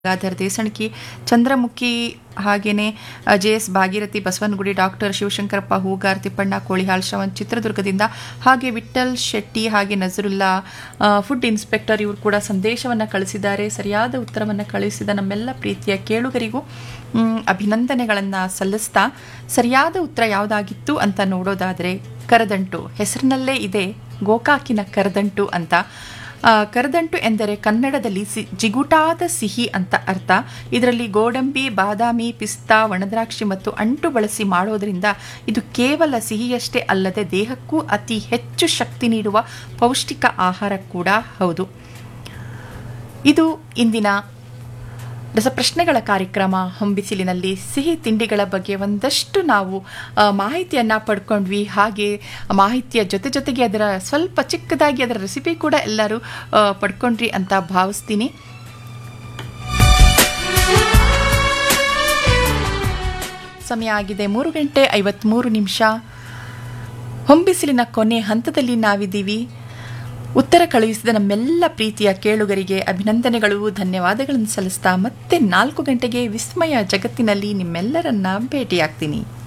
ಗಂಗಾಧರ್ ದೇಸಣಕಿ ಚಂದ್ರಮುಖಿ ಹಾಗೇನೆ J S Bhagirathi Basavanagudi doctor Shivashankarappa Hugar Tippanna Kolihal Shravan ಚಿತ್ರದುರ್ಗದಿಂದ ಹಾಗೆ ವಿಠಲ್ ಶೆಟ್ಟಿ ಹಾಗೆ ನಜರುಲ್ಲಾ ಆ, ಫುಡ್ ಇನ್ಸ್ಪೆಕ್ಟರ್ ಇವರು ಕೂಡ ಸಂದೇಶವನ್ನು ಕಳಿಸಿದ್ದಾರೆ ಸರಿಯಾದ ಉತ್ತರವನ್ನು ಕಳಿಸಿದ ನಮ್ಮೆಲ್ಲ ಪ್ರೀತಿಯ ಕೇಳುಗರಿಗೂ ಮ್, ಅಭಿನಂದನೆಗಳನ್ನು ಸಲ್ಲಿಸ್ತಾ ಸರಿಯಾದ ಉತ್ತರ ಯಾವುದಾಗಿತ್ತು ಅಂತ ನೋಡೋದಾದರೆ ಕರದಂಟು ಹೆಸರಿನಲ್ಲೇ ಇದೆ ಗೋಕಾಕಿನ ಕರದಂಟು ಅಂತ ಆ, ಕರದಂಟು ಎಂದರೆ ಕನ್ನಡದಲ್ಲಿ ಸಿ ಜಿಗುಟಾದ ಸಿಹಿ ಅಂತ ಅರ್ಥ ಇದರಲ್ಲಿ ಗೋಡಂಬಿ ಬಾದಾಮಿ ಪಿಸ್ತಾ ಒಣದ್ರಾಕ್ಷಿ ಮತ್ತು ಅಂಟು ಬಳಸಿ ಮಾಡೋದ್ರಿಂದ ಇದು ಕೇವಲ ಸಿಹಿಯಷ್ಟೇ ಅಲ್ಲದೆ ದೇಹಕ್ಕೂ ಅತಿ ಹೆಚ್ಚು ಶಕ್ತಿ ನೀಡುವ ಪೌಷ್ಟಿಕ ಆಹಾರ ಕೂಡ ಹೌದು ಇದು ಇಂದಿನ ರಸಪ್ರಶ್ನೆಗಳ ಕಾರ್ಯಕ್ರಮ ಹೊಂಬಿಸಿಲಿನಲ್ಲಿ ಸಿಹಿ ತಿಂಡಿಗಳ ಬಗ್ಗೆ ಒಂದಷ್ಟು ನಾವು ಆ, ಮಾಹಿತಿಯನ್ನ ಪಡ್ಕೊಂಡ್ವಿ ಹಾಗೆ ಮಾಹಿತಿಯ ಜೊತೆ ಜೊತೆಗೆ ಅದರ ಸ್ವಲ್ಪ ಚಿಕ್ಕದಾಗಿ ಅದರ ರೆಸಿಪಿ ಕೂಡ ಎಲ್ಲರೂ ಆ, ಪಡ್ಕೊಂಡ್ರಿ ಅಂತ ಭಾವಿಸ್ತೀನಿ ಸಮಯ ಆಗಿದೆ ಮೂರು ಗಂಟೆ ಐವತ್ತ್ಮೂರು ನಿಮಿಷ ಹೊಂಬಿಸಿಲಿನ ಕೊನೆ ಹಂತದಲ್ಲಿ ನಾವಿದ್ದೀವಿ ಉತ್ತರ ಕಳುಹಿಸಿದ ನಮ್ಮೆಲ್ಲ ಪ್ರೀತಿಯ ಕೇಳುಗರಿಗೆ ಅಭಿನಂದನೆಗಳು ಧನ್ಯವಾದಗಳನ್ನು ಸಲ್ಲಿಸ್ತಾ ಮತ್ತೆ ನಾಲ್ಕು ಗಂಟೆಗೆ ವಿಸ್ಮಯ ಜಗತ್ತಿನಲ್ಲಿ ನಿಮ್ಮೆಲ್ಲರನ್ನ ಭೇಟಿಯಾಗ್ತೀನಿ